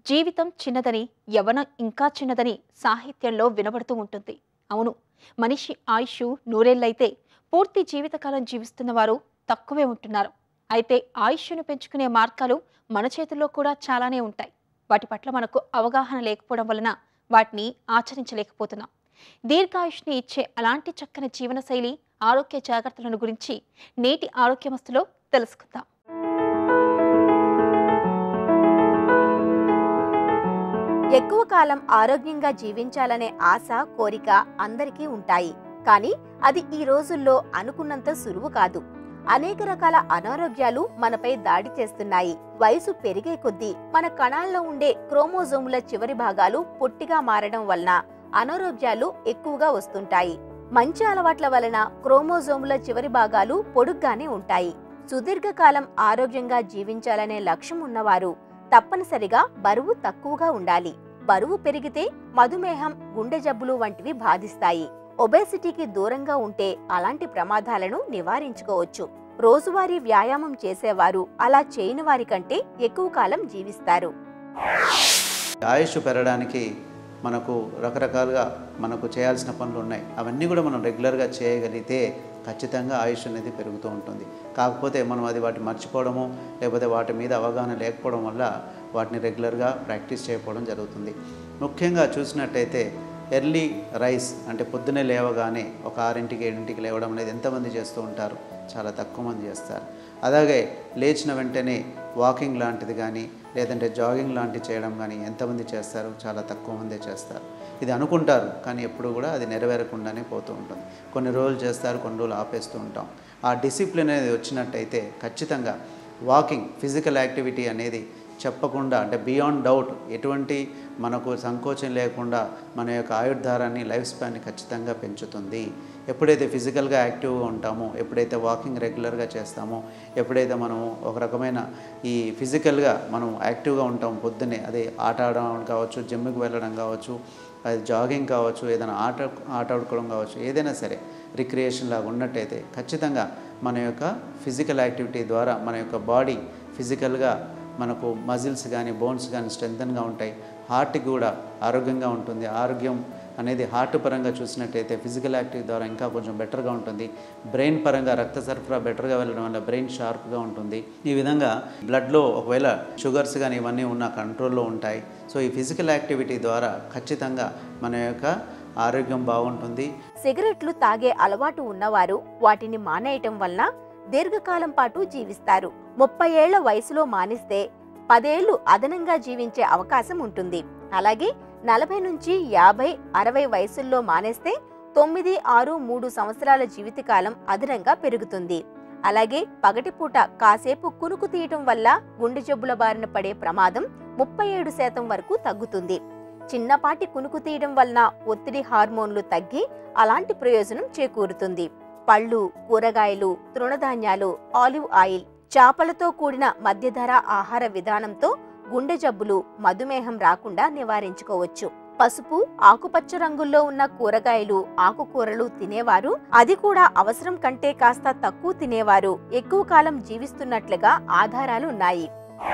జీవితం చిన్నదని యవనం ఇంకా చిన్నదని సాహిత్యంలో వినబడుతూ ఉంటుంది అవును మనిషి ఆయుష్ నూరేళ్లైతే పూర్తి జీవితకాలం జీవిస్తున్న వారు తక్కువే ఉంటున్నారు అయితే ఆయుష్ను పెంచుకునే మార్గాలు మన చేతుల్లో కూడా చాలానే ఉంటాయి వాటి పట్ల మనకు అవగాహన లేకపోవడం వలన వాటిని ఆచరించలేకపోతున్నాం దీర్ఘాయుష్ని ఇచ్చే అలాంటి చక్కని జీవనశైలి ఆరోగ్య జాగ్రత్తలను గురించి నేటి ఆరోగ్యమస్తులో తెలుసుకుందాం ఎక్కువ కాలం ఆరోగ్యంగా జీవించాలనే ఆశ కోరిక అందరికీ ఉంటాయి కానీ అది ఈ రోజుల్లో అనుకున్నంత సులువు కాదు అనేక రకాల అనారోగ్యాలు మనపై దాడి చేస్తున్నాయి వయసు పెరిగే కొద్దీ మన కణాల్లో ఉండే క్రోమోజోముల చివరి భాగాలు పొట్టిగా మారడం వలన అనారోగ్యాలు ఎక్కువగా వస్తుంటాయి మంచి అలవాట్ల వలన క్రోమోజోముల చివరి భాగాలు పొడుగ్గానే ఉంటాయి సుదీర్ఘకాలం ఆరోగ్యంగా జీవించాలనే లక్ష్యం ఉన్నవారు తప్పనిసరిగా బరువు తక్కువగా ఉండాలి బరువు పెరిగితే మధుమేహం గుండె జబ్బులు వంటివి బాధిస్తాయి ఒబేసిటీకి దూరంగా ఉంటే అలాంటి ప్రమాదాలను నివారించుకోవచ్చు రోజువారీ వ్యాయామం చేసేవారు అలా చేయని వారి కంటే ఎక్కువ కాలం జీవిస్తారు ఆయుష్ పెరగడానికి మనకు రకరకాలుగా మనకు చేయాల్సిన పనులు ఉన్నాయి అవన్నీ కూడా మనం రెగ్యులర్గా చేయగలిగితే ఖచ్చితంగా ఆయుష్ అనేది పెరుగుతూ ఉంటుంది కాకపోతే మనం అది వాటి మర్చిపోవడము లేకపోతే వాటి మీద అవగాహన లేకపోవడం వల్ల వాటిని రెగ్యులర్గా ప్రాక్టీస్ చేయకపోవడం జరుగుతుంది ముఖ్యంగా చూసినట్టయితే ఎర్లీ రైస్ అంటే పొద్దునే లేవగానే ఒక ఆరింటికి ఏడింటికి లేవడం అనేది ఎంతమంది చేస్తూ ఉంటారు చాలా తక్కువ మంది చేస్తారు అలాగే లేచిన వెంటనే వాకింగ్ లాంటిది కానీ లేదంటే జాగింగ్ లాంటివి చేయడం కానీ ఎంతమంది చేస్తారు చాలా తక్కువ మందే చేస్తారు ఇది అనుకుంటారు కానీ ఎప్పుడు కూడా అది నెరవేరకుండానే పోతూ ఉంటుంది కొన్ని రోజులు చేస్తారు కొన్ని రోజులు ఆపేస్తూ ఉంటాం ఆ డిసిప్లిన్ అనేది వచ్చినట్టయితే ఖచ్చితంగా వాకింగ్ ఫిజికల్ యాక్టివిటీ అనేది చెప్పకుండా అంటే బియాండ్ డౌట్ ఎటువంటి మనకు సంకోచం లేకుండా మన యొక్క ఆయుర్ధారాన్ని లైఫ్ స్పాన్ని ఖచ్చితంగా పెంచుతుంది ఎప్పుడైతే ఫిజికల్గా యాక్టివ్గా ఉంటామో ఎప్పుడైతే వాకింగ్ రెగ్యులర్గా చేస్తామో ఎప్పుడైతే మనము ఒక రకమైన ఈ ఫిజికల్గా మనం యాక్టివ్గా ఉంటాం పొద్దున్నే అదే ఆట ఆడడం కావచ్చు జిమ్కి వెళ్ళడం కావచ్చు అది జాగింగ్ కావచ్చు ఏదైనా ఆట ఆట ఆడుకోవడం కావచ్చు ఏదైనా సరే రిక్రియేషన్ లాగా ఉన్నట్టయితే ఖచ్చితంగా మన యొక్క ఫిజికల్ యాక్టివిటీ ద్వారా మన యొక్క బాడీ ఫిజికల్గా మనకు మజిల్స్ కానీ బోన్స్ కానీ స్ట్రెంగ్తన్గా ఉంటాయి హార్ట్కి కూడా ఆరోగ్యంగా ఉంటుంది ఆరోగ్యం అనేది హార్ట్ పరంగా చూసినట్టయితే ఫిజికల్ యాక్టివిటీ ద్వారా ఇంకా కొంచెం బెటర్గా ఉంటుంది బ్రెయిన్ పరంగా రక్త సరఫరా బెటర్గా వెళ్ళడం వల్ల బ్రెయిన్ షార్ప్గా ఉంటుంది ఈ విధంగా బ్లడ్లో ఒకవేళ షుగర్స్ కానీ ఇవన్నీ ఉన్న కంట్రోల్లో ఉంటాయి సో ఈ ఫిజికల్ యాక్టివిటీ ద్వారా ఖచ్చితంగా మన యొక్క ఆరోగ్యం బాగుంటుంది సిగరెట్లు తాగే అలవాటు ఉన్నవారు వాటిని మానేయటం వలన దీర్ఘకాలం పాటు జీవిస్తారు ముప్పై ఏళ్ల వయసులో మానేస్తే పదేళ్లు అదనంగా జీవించే అవకాశం ఉంటుంది అలాగే నలభై నుంచి యాభై అరవై వయసుల్లో మానేస్తే తొమ్మిది ఆరు మూడు సంవత్సరాల జీవితకాలం అదనంగా పెరుగుతుంది అలాగే పగటిపూట కాసేపు కునుకు తీయటం వల్ల గుండె జబ్బుల బారిన పడే ప్రమాదం ముప్పై ఏడు శాతం వరకు తగ్గుతుంది చిన్నపాటి కునుకు తీయడం వలన ఒత్తిడి హార్మోన్లు తగ్గి అలాంటి ప్రయోజనం చేకూరుతుంది పళ్ళు కూరగాయలు తృణధాన్యాలు ఆలివ్ ఆయిల్ చేపలతో కూడిన మధ్యధర ఆహార విధానంతో గుండె జబ్బులు మధుమేహం రాకుండా నివారించుకోవచ్చు పసుపు ఆకుపచ్చ రంగుల్లో ఉన్న కూరగాయలు ఆకుకూరలు తినేవారు అది కూడా అవసరం కంటే కాస్త తక్కువ తినేవారు ఎక్కువ కాలం జీవిస్తున్నట్లుగా ఆధారాలు ఉన్నాయి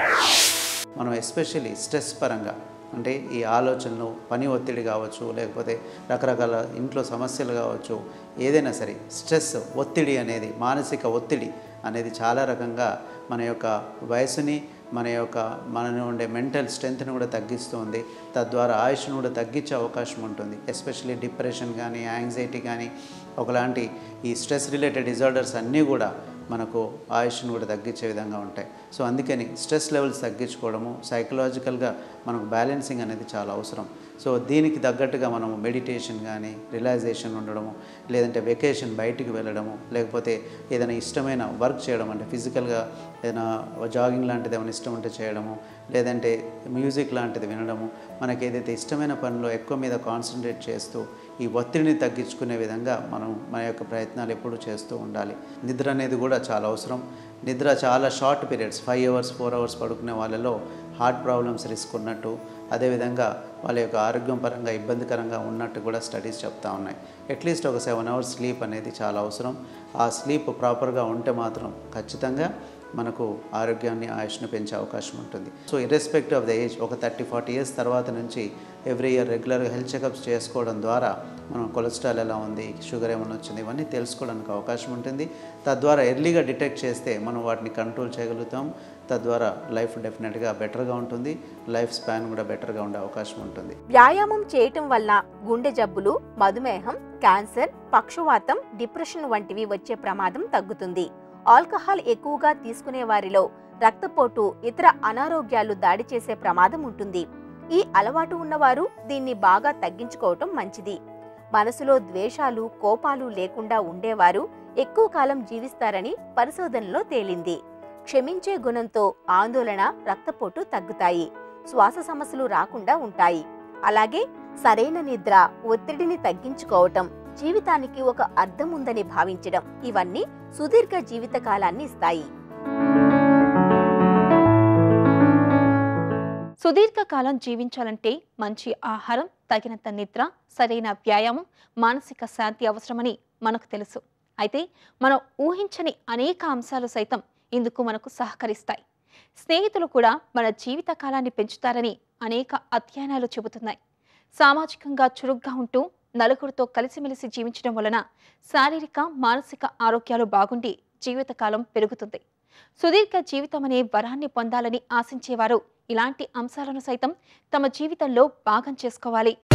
మనం ఎస్పెషల్లీ స్ట్రెస్ పరంగా అంటే ఈ ఆలోచనలు పని ఒత్తిడి కావచ్చు లేకపోతే రకరకాల ఇంట్లో సమస్యలు కావచ్చు ఏదైనా సరే స్ట్రెస్ ఒత్తిడి అనేది మానసిక ఒత్తిడి అనేది చాలా రకంగా మన యొక్క వయసుని మన యొక్క మన ఉండే మెంటల్ స్ట్రెంగ్త్ని కూడా తగ్గిస్తుంది తద్వారా ఆయుష్ను కూడా తగ్గించే అవకాశం ఉంటుంది ఎస్పెషల్లీ డిప్రెషన్ కానీ యాంగ్జైటీ కానీ ఒకలాంటి ఈ స్ట్రెస్ రిలేటెడ్ డిజార్డర్స్ అన్నీ కూడా మనకు ఆయుష్ను కూడా తగ్గించే విధంగా ఉంటాయి సో అందుకని స్ట్రెస్ లెవెల్స్ తగ్గించుకోవడము సైకలాజికల్గా మనకు బ్యాలెన్సింగ్ అనేది చాలా అవసరం సో దీనికి తగ్గట్టుగా మనము మెడిటేషన్ కానీ రిలాక్సేషన్ ఉండడము లేదంటే వెకేషన్ బయటికి వెళ్ళడము లేకపోతే ఏదైనా ఇష్టమైన వర్క్ చేయడం అంటే ఫిజికల్గా ఏదైనా జాగింగ్ లాంటిది ఏమైనా ఇష్టం ఉంటే చేయడము లేదంటే మ్యూజిక్ లాంటిది వినడము మనకి ఏదైతే ఇష్టమైన పనిలో ఎక్కువ మీద కాన్సన్ట్రేట్ చేస్తూ ఈ ఒత్తిడిని తగ్గించుకునే విధంగా మనం మన యొక్క ప్రయత్నాలు ఎప్పుడూ చేస్తూ ఉండాలి నిద్ర అనేది కూడా చాలా అవసరం నిద్ర చాలా short periods five hours four hours పడుకునే వాళ్ళలో హార్ట్ ప్రాబ్లమ్స్ రిస్క్ ఉన్నట్టు అదేవిధంగా వాళ్ళ యొక్క ఆరోగ్యం పరంగా ఇబ్బందికరంగా ఉన్నట్టు కూడా స్టడీస్ చెప్తా ఉన్నాయి అట్లీస్ట్ ఒక సెవెన్ అవర్స్ స్లీప్ అనేది చాలా అవసరం ఆ స్లీప్ ప్రాపర్గా ఉంటే మాత్రం ఖచ్చితంగా మనకు ఆరోగ్యాన్ని ఆయుష్ను పెంచే అవకాశం ఉంటుంది so irrespective of the age ఒక థర్టీ ఫార్టీ ఇయర్స్ తర్వాత నుంచి ఎవ్రీ ఇయర్ రెగ్యులర్గా హెల్త్ చెకప్స్ చేసుకోవడం ద్వారా మనం కొలెస్ట్రాల్ ఎలా ఉంది షుగర్ ఏమైనా వచ్చింది ఇవన్నీ తెలుసుకోవడానికి అవకాశం ఉంటుంది తద్వారా ఎర్లీగా డిటెక్ట్ చేస్తే మనం వాటిని కంట్రోల్ చేయగలుగుతాం తద్వారా లైఫ్ డెఫినెట్గా బెటర్గా ఉంటుంది లైఫ్ స్పాన్ కూడా బెటర్గా ఉండే అవకాశం ఉంటుంది వ్యాయామం చేయటం వల్ల గుండె జబ్బులు మధుమేహం క్యాన్సర్ పక్షవాతం డిప్రెషన్ వంటివి వచ్చే ప్రమాదం తగ్గుతుంది ఆల్కహాల్ ఎక్కువగా తీసుకునే వారిలో రక్తపోటు ఇతర అనారోగ్యాలు దాడి చేసే ప్రమాదం ఉంటుంది ఈ అలవాటు ఉన్నవారు దీన్ని బాగా తగ్గించుకోవటం మంచిది మనసులో ద్వేషాలు కోపాలు లేకుండా ఉండేవారు ఎక్కువ కాలం జీవిస్తారని పరిశోధనలో తేలింది క్షమించే గుణంతో ఆందోళన రక్తపోటు తగ్గుతాయి శ్వాస సమస్యలు రాకుండా ఉంటాయి అలాగే సరైన నిద్ర ఒత్తిడిని తగ్గించుకోవటం జీవితానికి ఒక అర్థం ఉందని భావించడం ఇవన్నీ సుదీర్ఘ జీవిత కాలాన్ని ఇస్తాయి సుదీర్ఘకాలం జీవించాలంటే మంచి ఆహారం తగినంత నిద్ర సరైన వ్యాయామం మానసిక శాంతి అవసరమని మనకు తెలుసు అయితే మనం ఊహించని అనేక అంశాలు సైతం ఇందుకు మనకు సహకరిస్తాయి స్నేహితులు కూడా మన జీవిత కాలాన్ని పెంచుతారని అనేక అధ్యయనాలు చెబుతున్నాయి సామాజికంగా చురుగ్గా ఉంటూ నలుగురితో కలిసిమెలిసి జీవించడం వలన శారీరక మానసిక ఆరోగ్యాలు బాగుండి జీవితకాలం పెరుగుతుంది సుదీర్ఘ జీవితం అనే వరాన్ని పొందాలని ఆశించేవారు ఇలాంటి అంశాలను సైతం తమ జీవితంలో భాగం చేసుకోవాలి